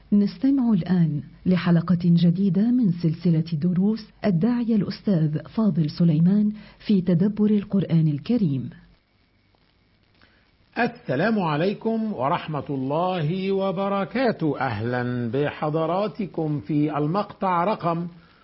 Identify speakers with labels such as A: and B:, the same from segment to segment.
A: نستمع الآن لحلقة جديدة من سلسلة دروس الداعية الأستاذ فاضل سليمان في تدبر القرآن الكريم.
B: السلام عليكم ورحمة الله وبركاته، أهلا بحضراتكم في المقطع رقم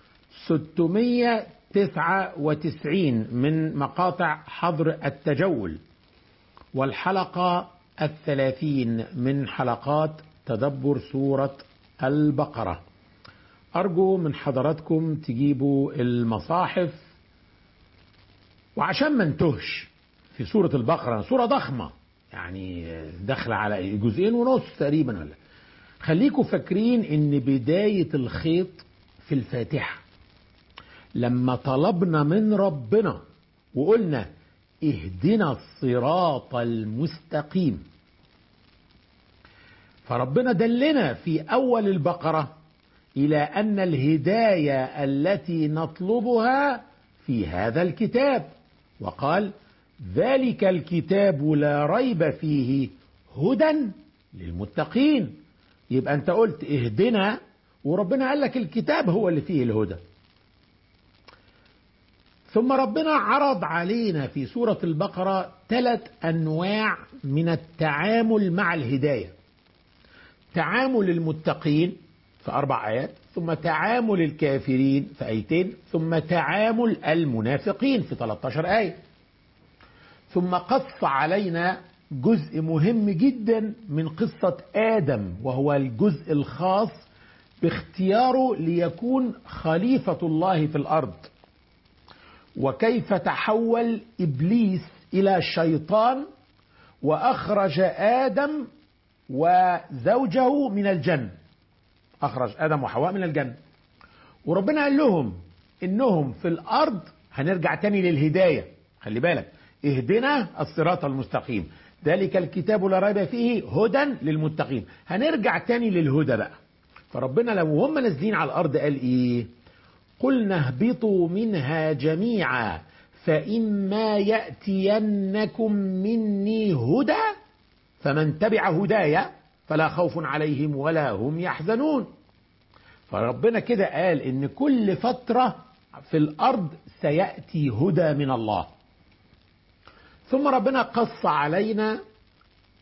B: 699 من مقاطع حظر التجول، والحلقة الثلاثين من حلقات تدبر سورة البقرة أرجو من حضراتكم تجيبوا المصاحف وعشان ما انتهش في سورة البقرة سورة ضخمة يعني داخلة على جزئين ونص تقريبا ولا خليكم فاكرين ان بداية الخيط في الفاتحة لما طلبنا من ربنا وقلنا اهدنا الصراط المستقيم فربنا دلنا في اول البقره الى ان الهدايه التي نطلبها في هذا الكتاب وقال ذلك الكتاب لا ريب فيه هدى للمتقين يبقى انت قلت اهدنا وربنا قال لك الكتاب هو اللي فيه الهدى ثم ربنا عرض علينا في سورة البقرة ثلاث أنواع من التعامل مع الهداية تعامل المتقين في أربع آيات ثم تعامل الكافرين في آيتين ثم تعامل المنافقين في 13 آية ثم قص علينا جزء مهم جدا من قصة آدم وهو الجزء الخاص باختياره ليكون خليفة الله في الأرض وكيف تحول ابليس الى شيطان واخرج ادم وزوجه من الجنه اخرج ادم وحواء من الجنه وربنا قال لهم انهم في الارض هنرجع تاني للهدايه خلي بالك اهدنا الصراط المستقيم ذلك الكتاب لا ريب فيه هدى للمتقين هنرجع تاني للهدى بقى فربنا لو هم نازلين على الارض قال ايه قلنا اهبطوا منها جميعا فإما يأتينكم مني هدى فمن تبع هدايا فلا خوف عليهم ولا هم يحزنون فربنا كده قال ان كل فترة في الأرض سيأتي هدى من الله ثم ربنا قص علينا